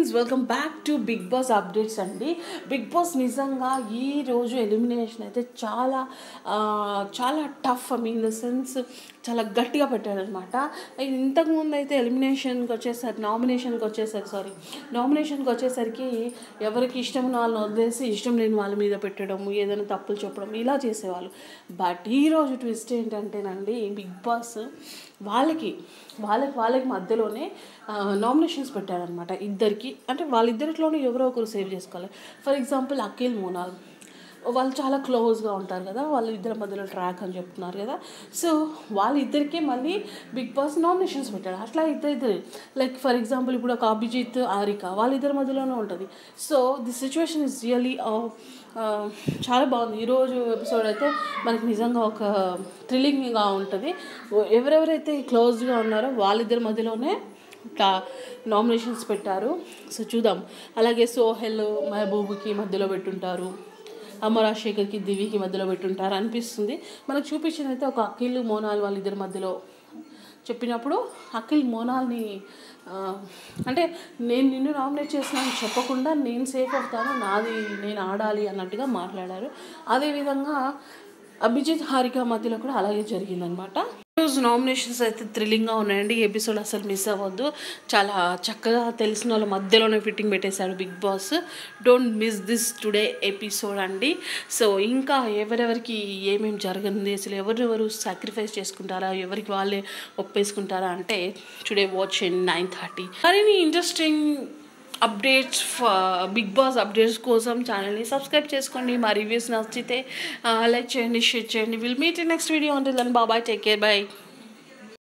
friends welcome back to Bigg Boss updates అండి Bigg Boss నిజంగా ఈ రోజు ఎలిమినేషన్ అయితే చాలా ఆ, చాలా tough I mean the sense చాలా గట్టిగా పెట్టారనమాట ఇంతకుముందు అయితే ఎలిమినేషన్కి వచ్చేసరికి నామినేషన్కి వచ్చేసరికి సారీ నామినేషన్కి వచ్చేసరికి ఎవరికి ఇష్టం ఉన్న వాళ్ళని వదిలేసి ఇష్టం లేని వాళ్ళ మీద పెట్టడం ఏదైనా తప్పులు చెప్పడం ఇలా చేసేవాళ్ళు బట్ ఈ రోజు ట్విస్ట్ ఏంటంటేనండి బిగ్ బాస్ వాళ్ళకి వాళ్ళకి వాళ్ళకి మధ్యలోనే నామినేషన్స్ పెట్టారనమాట ఇద్దరికి అంటే వాళ్ళిద్దరిలోనే ఎవరో ఒకరు సేవ్ చేసుకోవాలి ఫర్ ఎగ్జాంపుల్ అఖిల్ మోనాల్ వాళ్ళు చాలా క్లోజ్గా ఉంటారు కదా వాళ్ళ ఇద్దరి మధ్యలో ట్రాక్ అని చెప్తున్నారు కదా సో వాళ్ళిద్దరికీ మళ్ళీ బిగ్ బాస్ నామినేషన్స్ పెట్టాడు అట్లా ఇద్దరు ఇద్దరు లైక్ ఫర్ ఎగ్జాంపుల్ ఇప్పుడు ఒక అభిజిత్ ఆరిక వాళ్ళిద్దరి మధ్యలోనే ఉంటుంది so the situation is really చాలా బాగుంది ఈరోజు ఎపిసోడ్ అయితే మనకి నిజంగా ఒక థ్రిల్లింగ్గా ఉంటుంది ఎవరెవరైతే క్లోజ్గా ఉన్నారో వాళ్ళిద్దరి మధ్యలోనే ఇట్లా నామినేషన్స్ పెట్టారు సో చూద్దాం అలాగే సోహెల్ మహబూబ్కి మధ్యలో పెట్టుంటారు అమ్మ రాజశేఖర్కి దివికి మధ్యలో పెట్టుంటారు అనిపిస్తుంది మనకు చూపించింది అయితే ఒక అఖిల్ మోనాల్ వాళ్ళిద్దరి మధ్యలో చెప్పినప్పుడు అఖిల్ మోనాల్ని ఆ, అంటే నేను నిన్ను నామినేట్ చేసినాను చెప్పకుండా నేను సేఫ్ అవుతాను నాది నేను ఆడాలి అన్నట్టుగా మాట్లాడారు అదేవిధంగా అభిజిత్ హారిక మధ్యలో కూడా అలాగే జరిగిందనమాట ఈరోజు నామినేషన్స్ అయితే థ్రిల్లింగ్గా ఉన్నాయండి ఈ ఎపిసోడ్ అసలు మిస్ అవ్వద్దు చాలా చక్కగా తెలిసిన వాళ్ళ మధ్యలోనే ఫిట్టింగ్ పెట్టేశాడు Bigg Boss don't miss this today episode అండి సో ఇంకా ఎవరెవరికి ఏమేమి జరగనుంది అసలు ఎవరెవరు సాక్రిఫైస్ చేసుకుంటారా ఎవరికి వాళ్ళే ఒప్పేసుకుంటారా అంటే today watch in nine thirty మరిన్ని interesting updates Bigg Boss updates కోసం ఛానల్ని సబ్స్క్రైబ్ చేసుకోండి మా రివ్యూస్ నచ్చితే లైక్ చేయండి షేర్ చేయండి విల్ మీట్ నెక్స్ట్ వీడియో ఉంటుంది బాబాయ్ టేక్ కేర్ బై